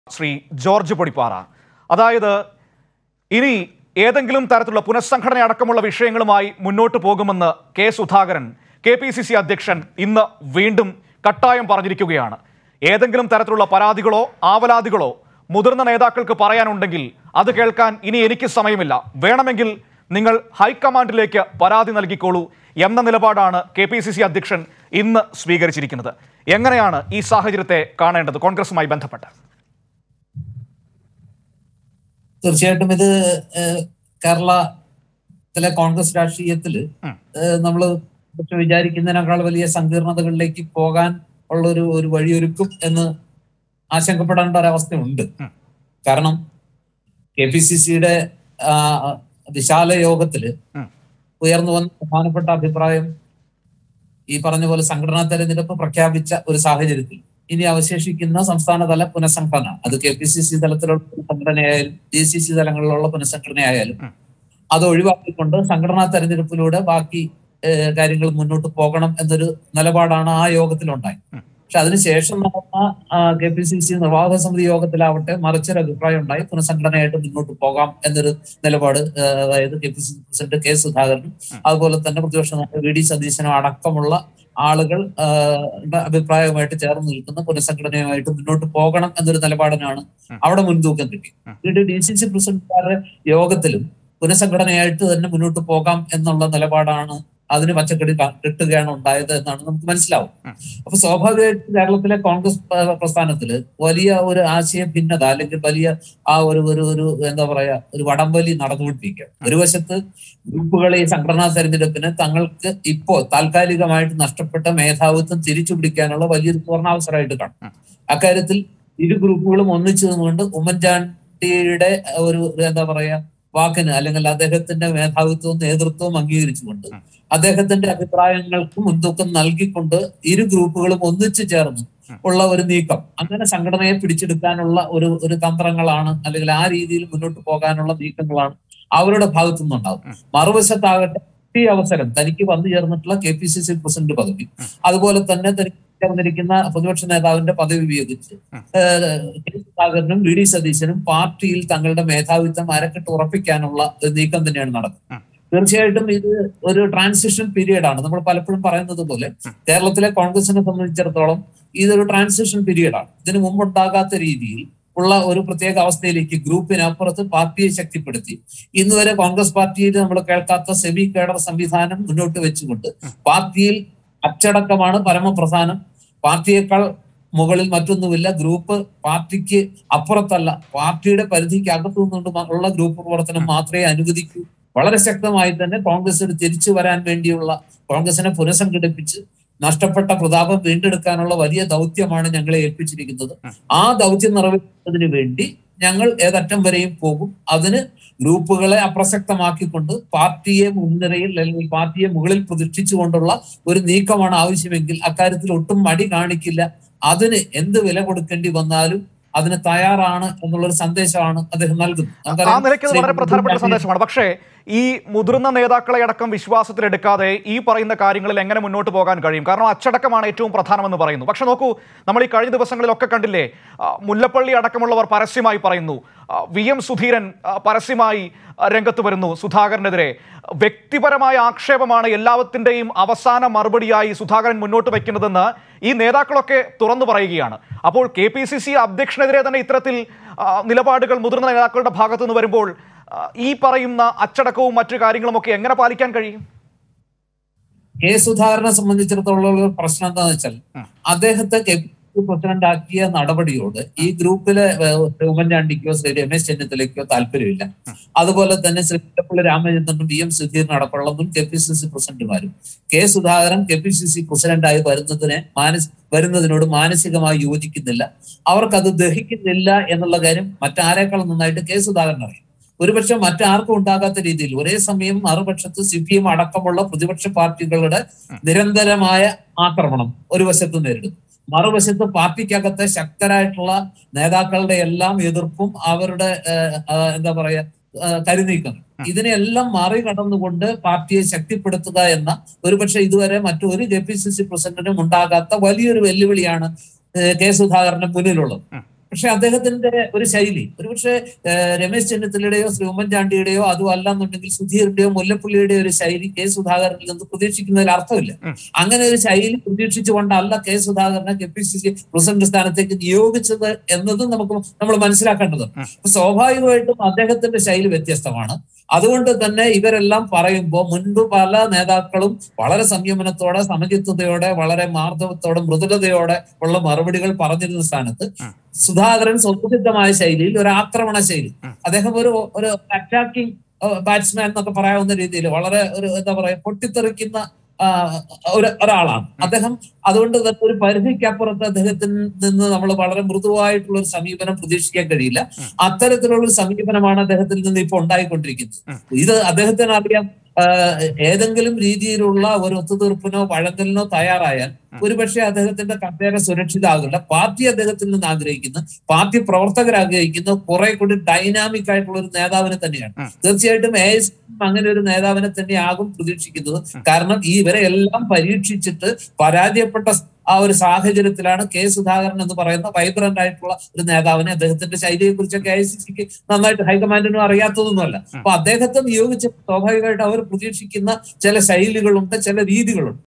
Shri George Podippara അതായത് ഇനി ഏതെങ്കിലും തരത്തിലുള്ള പുനഃസംഘടന അടക്കമുള്ള വിഷയങ്ങളുമായി മുന്നോട്ട് പോകുമെന്ന് K Sudhakaran K P C C അധ്യക്ഷൻ ഇന്ന് വീണ്ടും കട്ടായം പറഞ്ഞിരിക്കുകയാണ് ഏതെങ്കിലും തരത്തിലുള്ള പരാതികളോ ആവലാതികളോ മുതിർന്ന നേതാക്കൾക്ക് പറയാനുണ്ടെങ്കിൽ അത് കേൾക്കാൻ ഇനി എനിക്ക് സമയമില്ല വേണമെങ്കിൽ നിങ്ങൾ ഹൈക്കമാൻഡിലേക്ക് പരാതി നൽകിക്കോളൂ എന്ന നിലപാടാണ് കെ പി സി സി അധ്യക്ഷൻ ഇന്ന് സ്വീകരിച്ചിരിക്കുന്നത് എങ്ങനെയാണ് ഈ സാഹചര്യത്തെ കാണേണ്ടത് കോൺഗ്രസുമായി ബന്ധപ്പെട്ട് തീർച്ചയായിട്ടും ഇത് ഏഹ്, കേരളത്തിലെ കോൺഗ്രസ് രാഷ്ട്രീയത്തില് ഉം. ഏഹ്, നമ്മള് പക്ഷെ വിചാരിക്കുന്നതിനേക്കാൾ വലിയ സങ്കീർണതകളിലേക്ക് പോകാൻ ഉള്ള ഒരു ഒരു വഴിയൊരുക്കും എന്ന് ആശങ്കപ്പെടേണ്ട ഒരവസ്ഥയുണ്ട് ഉം. കാരണം കെ പി സി സിയുടെ വിശാല യോഗത്തില് ഉം. ഉയർന്നു വന്ന പ്രധാനപ്പെട്ട അഭിപ്രായം ഈ പറഞ്ഞ പോലെ സംഘടനാ തെരഞ്ഞെടുപ്പ് പ്രഖ്യാപിച്ച ഒരു സാഹചര്യത്തിൽ ഇനി അവശേഷിക്കുന്ന സംസ്ഥാനതല പുനഃസംഘടന അത് കെ പി സി സി തലത്തിലുള്ള പുനഃസംഘടനയായാലും ഡി സി സി തലങ്ങളിലുള്ള പുനഃസംഘടനയായാലും ഉം. അത് ഒഴിവാക്കിക്കൊണ്ട് സംഘടനാ തെരഞ്ഞെടുപ്പിലൂടെ ബാക്കി ഏഹ്, കാര്യങ്ങൾ മുന്നോട്ട് പോകണം എന്നൊരു നിലപാടാണ് ആ യോഗത്തിലുണ്ടായത് ഉം. പക്ഷെ അതിനുശേഷം നടന്ന കെ പി സി സി നിർവാഹക സമിതി യോഗത്തിലാവട്ടെ മറിച്ചൊരു അഭിപ്രായം ഉണ്ടായി പുനഃസംഘടനയായിട്ട് മുന്നോട്ട് പോകാം എന്നൊരു നിലപാട് ഏഹ്, അതായത് K P C C president K സുധാകരനും അതുപോലെ തന്നെ പ്രതിപക്ഷ നേതാവ് വി ഡി സതീശനും അടക്കമുള്ള ആളുകൾ ആഹ്, ടെ അഭിപ്രായവുമായിട്ട് ചേർന്ന് നിൽക്കുന്ന പുനഃസംഘടനയുമായിട്ട് മുന്നോട്ട് പോകണം എന്നൊരു നിലപാടിനാണ് ഉം. അവിടെ മുൻതൂക്കം കിട്ടി ഉം. പിന്നീട് ഡി സി സി പ്രസിഡന്റുമാരുടെ യോഗത്തിലും പുനഃസംഘടനയായിട്ട് തന്നെ മുന്നോട്ട് പോകാം എന്നുള്ള നിലപാടാണ് അതിന് പച്ചക്കടി ക- കിട്ടുകയാണ് ഉണ്ടായത് എന്നാണ് നമുക്ക് മനസ്സിലാവും ഉം. അപ്പൊ സ്വാഭാവികമായിട്ടും കേരളത്തിലെ കോൺഗ്രസ് പ- പ്രസ്ഥാനത്തില് വലിയ ഒരു ആശയ ഭിന്നത അല്ലെങ്കിൽ വലിയ ആ ഒരു ഒരു ഒരു എന്താ പറയാ ഒരു വടംവലി നടന്നുകൊണ്ടിരിക്കുക ഒരു വശത്ത് ഗ്രൂപ്പുകൾ ഈ സംഘടനാ തെരഞ്ഞെടുപ്പിന് തങ്ങൾക്ക് ഇപ്പോ താൽക്കാലികമായിട്ട് നഷ്ടപ്പെട്ട മേധാവിത്വം തിരിച്ചു പിടിക്കാനുള്ള വലിയൊരു സുവർണാവസരമായിട്ട് കാണും അക്കാര്യത്തിൽ ഇരു ഗ്രൂപ്പുകളും ഒന്നിച്ചു നിന്നുകൊണ്ട് ഉമ്മൻചാണ്ടിയുടെ ഒരു ഒരു എന്താ പറയാ വാക്കിന് അല്ലെങ്കിൽ അദ്ദേഹത്തിന്റെ മേധാവിത്വവും നേതൃത്വവും അംഗീകരിച്ചുകൊണ്ട് അദ്ദേഹത്തിന്റെ അഭിപ്രായങ്ങൾക്ക് മുൻതൂക്കം നൽകിക്കൊണ്ട് ഇരു ഗ്രൂപ്പുകളും ഒന്നിച്ചു ചേർന്ന് ഉള്ള ഒരു നീക്കം അങ്ങനെ സംഘടനയെ പിടിച്ചെടുക്കാനുള്ള ഒരു ഒരു തന്ത്രങ്ങളാണ് അല്ലെങ്കിൽ ആ രീതിയിൽ മുന്നോട്ട് പോകാനുള്ള നീക്കങ്ങളാണ് അവരുടെ ഭാഗത്തു നിന്നുണ്ടാവും മറുവശത്താകട്ടെ ഈ അവസരം തനിക്ക് വന്നു ചേർന്നിട്ടുള്ള K P C C president പദവി അതുപോലെ തന്നെ തനിക്ക് ചേർന്നിരിക്കുന്ന പ്രതിപക്ഷ നേതാവിന്റെ പദവി ഉപയോഗിച്ച് ഏഹ്, കെ സുധാകരനും വി ഡി സതീശനും പാർട്ടിയിൽ തങ്ങളുടെ മേധാവിത്വം അരക്കെട്ട് ഉറപ്പിക്കാനുള്ള ഒരു നീക്കം തന്നെയാണ് നടക്കുന്നത് തീർച്ചയായിട്ടും ഇത് ഒരു ട്രാൻസിഷൻ പീരീഡ് ആണ് നമ്മൾ പലപ്പോഴും പറയുന്നത് പോലെ കേരളത്തിലെ കോൺഗ്രസിനെ സംബന്ധിച്ചിടത്തോളം ഇതൊരു ട്രാൻസിഷൻ പീരീഡ് ആണ് ഇതിനു മുമ്പുണ്ടാകാത്ത രീതിയിൽ ഉള്ള ഒരു പ്രത്യേക അവസ്ഥയിലേക്ക് ഗ്രൂപ്പിനപ്പുറത്ത് പാർട്ടിയെ ശക്തിപ്പെടുത്തി ഇന്ന് വരെ കോൺഗ്രസ് പാർട്ടിയിൽ നമ്മൾ കേൾക്കാത്ത സെമി കേഡർ സംവിധാനം മുന്നോട്ട് വെച്ചുകൊണ്ട് പാർട്ടിയിൽ അച്ചടക്കമാണ് പരമപ്രധാനം പാർട്ടിയേക്കാൾ മുകളിൽ മറ്റൊന്നുമില്ല ഗ്രൂപ്പ് പാർട്ടിക്ക് അപ്പുറത്തല്ല പാർട്ടിയുടെ പരിധിക്ക് അകത്തു നിന്നുകൊണ്ട് ഉള്ള ഗ്രൂപ്പ് പ്രവർത്തനം മാത്രമേ അനുവദിക്കൂ വളരെ ശക്തമായി തന്നെ കോൺഗ്രസിന് തിരിച്ചു വരാൻ വേണ്ടിയുള്ള കോൺഗ്രസിനെ പുനഃസംഘടിപ്പിച്ച് നഷ്ടപ്പെട്ട പ്രതാപം വീണ്ടെടുക്കാനുള്ള വലിയ ദൗത്യമാണ് ഞങ്ങളെ ഏൽപ്പിച്ചിരിക്കുന്നത് ആ ദൗത്യം നിറവേറ്റുന്നതിന് വേണ്ടി ഞങ്ങൾ ഏതറ്റം വരെയും പോകും അതിന് ഗ്രൂപ്പുകളെ അപ്രസക്തമാക്കിക്കൊണ്ട് പാർട്ടിയെ മുൻനിരയിൽ അല്ലെങ്കിൽ പാർട്ടിയെ മുകളിൽ പ്രതിഷ്ഠിച്ചുകൊണ്ടുള്ള ഒരു നീക്കമാണ് ആവശ്യമെങ്കിൽ അക്കാര്യത്തിൽ ഒട്ടും മടി കാണിക്കില്ല അതിന് എന്ത് വില കൊടുക്കേണ്ടി വന്നാലും അതിന് തയ്യാറാണ് എന്നുള്ളൊരു സന്ദേശമാണ് അദ്ദേഹം നൽകുന്നത് ആ നമുക്കറിയാം നിലയ്ക്ക് അത് വളരെ ശ്രീ പ്രധാനപ്പെട്ട ഉമ്മൻചാണ്ടി സന്ദേശമാണ് പക്ഷേ ഈ മുതിർന്ന നേതാക്കളെ അടക്കം വിശ്വാസത്തിലെടുക്കാതെ ഈ പറയുന്ന കാര്യങ്ങളിൽ എങ്ങനെ മുന്നോട്ട് പോകാൻ കഴിയും കാരണം അച്ചടക്കമാണ് ഏറ്റവും പ്രധാനമെന്ന് പറയുന്നു പക്ഷെ നോക്കൂ നമ്മൾ ഈ കഴിഞ്ഞ ദിവസങ്ങളിലൊക്കെ കണ്ടില്ലേ ആ, മുല്ലപ്പള്ളി അടക്കമുള്ളവർ പരസ്യമായി പറയുന്നു ആ, വി എം സുധീരൻ ആ, പരസ്യമായി ആ, രംഗത്ത് വരുന്നു സുധാകരനെതിരെ വ്യക്തിപരമായ ആക്ഷേപമാണ് എല്ലാത്തിൻ്റെയും അവസാന മറുപടിയായി സുധാകരൻ മുന്നോട്ട് വയ്ക്കുന്നതെന്ന് ഈ നേതാക്കളൊക്കെ തുറന്നു പറയുകയാണ് അപ്പോൾ കെ പി സി സി അധ്യക്ഷനെതിരെ തന്നെ ഇത്തരത്തിൽ ആ, നിലപാടുകൾ മുതിർന്ന നേതാക്കളുടെ ഭാഗത്തു നിന്ന് വരുമ്പോൾ ആ, ഈ പറയുന്ന അച്ചടക്കവും മറ്റു കാര്യങ്ങളും ഒക്കെ എങ്ങനെ പാലിക്കാൻ കഴിയും കെ സുധാകരനെ സംബന്ധിച്ചിടത്തോളം ഉള്ള ഒരു പ്രശ്നം എന്താണെന്ന് വെച്ചാൽ ഉം. അദ്ദേഹത്തെ കെ പി സി പ്രസിഡന്റ് ആക്കിയ നടപടിയോട് ഈ ഗ്രൂപ്പിലെ ഏഹ്, ശ്രീ ഉമ്മൻചാണ്ടിക്കോ ശ്രീ രമേശ് ചെന്നിത്തലയ്ക്കോ താല്പര്യമില്ല അതുപോലെ തന്നെ ശ്രീ മുല്ലപ്പള്ളി രാമചന്ദ്രനും വി എം സുധീരനും അടക്കമുള്ളതും കെ പി സി സി പ്രസിഡന്റുമാരും K Sudhakaran K P C C പ്രസിഡന്റായി വരുന്നതിനെ മാനസ വരുന്നതിനോട് മാനസികമായി യോജിക്കുന്നില്ല അവർക്കത് ദഹിക്കുന്നില്ല എന്നുള്ള കാര്യം മറ്റാരേക്കാളും നന്നായിട്ട് കെ സുധാകരൻ അറിയാം ഒരുപക്ഷെ മറ്റാർക്കും ഉണ്ടാകാത്ത രീതിയിൽ ഒരേ സമയം മറുപക്ഷത്ത് സി പി എം അടക്കമുള്ള പ്രതിപക്ഷ പാർട്ടികളുടെ നിരന്തരമായ ആക്രമണം ഒരു വശത്ത് നേരിടും മറുവശത്ത് പാർട്ടിക്കകത്തെ ശക്തരായിട്ടുള്ള നേതാക്കളുടെ എല്ലാം എതിർപ്പും അവരുടെ ഏഹ്, ആഹ്, എന്താ പറയാ ഏഹ്, കരുനീക്കങ്ങൾ ഇതിനെല്ലാം മറികടന്നുകൊണ്ട് പാർട്ടിയെ ശക്തിപ്പെടുത്തുക എന്ന ഒരുപക്ഷെ ഇതുവരെ മറ്റൊരു കെ പി സി സി പ്രസിഡന്റിനും ഉണ്ടാകാത്ത വലിയൊരു വെല്ലുവിളിയാണ് ഏഹ്, കെ സുധാകരന് മുന്നിലുള്ളത് പക്ഷെ അദ്ദേഹത്തിന്റെ ഒരു ശൈലി ഒരുപക്ഷെ ഏഹ്, രമേശ് ചെന്നിത്തലയുടെയോ ശ്രീ ഉമ്മൻചാണ്ടിയുടെയോ അതും അല്ലാന്നുണ്ടെങ്കിൽ സുധീറിന്റെയോ മുല്ലപ്പള്ളിയുടെയോ ഒരു ശൈലി കെ സുധാകരനിൽ നിന്ന് പ്രതീക്ഷിക്കുന്നതിൽ അർത്ഥമില്ല ഉം. അങ്ങനെ ഒരു ശൈലി പ്രതീക്ഷിച്ചുകൊണ്ടല്ല കെ സുധാകരനെ K P C C president സ്ഥാനത്തേക്ക് നിയോഗിച്ചത് എന്നതും നമുക്ക് നമ്മൾ മനസ്സിലാക്കേണ്ടത് ഉം. അപ്പൊ സ്വാഭാവികമായിട്ടും അദ്ദേഹത്തിന്റെ ശൈലി വ്യത്യസ്തമാണ് അതുകൊണ്ട് തന്നെ ഇവരെല്ലാം പറയുമ്പോൾ മുൻപ് പല നേതാക്കളും വളരെ സംയമനത്തോടെ സമചിത്വതയോടെ വളരെ മാർദ്ദവത്തോടെ മൃദുലതയോടെ ഉള്ള മറുപടികൾ പറഞ്ഞിരുന്ന സ്ഥാനത്ത് ഉം. സുധാകരൻ സ്വതസിദ്ധമായ ശൈലിയിൽ ഒരു ആക്രമണ ശൈലി ഉം. അദ്ദേഹം ഒരു ഒരു അറ്റാക്കിംഗ് ബാറ്റ്സ്മാൻ എന്നൊക്കെ പറയാവുന്ന രീതിയിൽ വളരെ ഒരു എന്താ പറയാ പൊട്ടിത്തെറിക്കുന്ന ആ, ഒരു ഒരാളാണ് അദ്ദേഹം അതുകൊണ്ട് തന്നെ ഒരു പരിധിക്കപ്പുറത്ത് അദ്ദേഹത്തിൽ നിന്ന് നമ്മൾ വളരെ മൃദുവായിട്ടുള്ള ഒരു സമീപനം പ്രതീക്ഷിക്കാൻ കഴിയില്ല ഉം. അത്തരത്തിലുള്ള ഒരു സമീപനമാണ് അദ്ദേഹത്തിൽ നിന്ന് ഇപ്പോൾ ഉണ്ടായിക്കൊണ്ടിരിക്കുന്നത് ഉം. ഇത് അദ്ദേഹത്തിന് അറിയാം ആ, ഏതെങ്കിലും രീതിയിലുള്ള ഒരു ഒത്തുതീർപ്പിനോ വഴങ്ങലിനോ തയ്യാറായാൽ ഒരുപക്ഷെ അദ്ദേഹത്തിന്റെ കസേര സുരക്ഷിതാകില്ല പാർട്ടി അദ്ദേഹത്തിൽ നിന്ന് ആഗ്രഹിക്കുന്ന പാർട്ടി പ്രവർത്തകർ ആഗ്രഹിക്കുന്ന കുറെ കൂടി ഡൈനാമിക് ആയിട്ടുള്ള ഒരു നേതാവിനെ തന്നെയാണ് ഉം. തീർച്ചയായിട്ടും എ എസ് അങ്ങനെ ഒരു നേതാവിനെ തന്നെയാകും പ്രതീക്ഷിക്കുന്നത് കാരണം ഈ ഇവരെ എല്ലാം പരീക്ഷിച്ചിട്ട് പരാജയപ്പെട്ട ആ ഒരു സാഹചര്യത്തിലാണ് കെ സുധാകരൻ എന്ന് പറയുന്ന വൈബ്രന്റ് ആയിട്ടുള്ള ഒരു നേതാവിനെ അദ്ദേഹത്തിന്റെ ശൈലിയെ കുറിച്ചൊക്കെ ഐ സി സിക്ക് നന്നായിട്ട് ഹൈക്കമാൻഡിനും അറിയാത്തതൊന്നുമല്ല അപ്പൊ അദ്ദേഹത്തെ നിയോഗിച്ച സ്വാഭാവികമായിട്ട് അവർ പ്രതീക്ഷിക്കുന്ന ചില ശൈലികളുണ്ട് ചില രീതികളുണ്ട്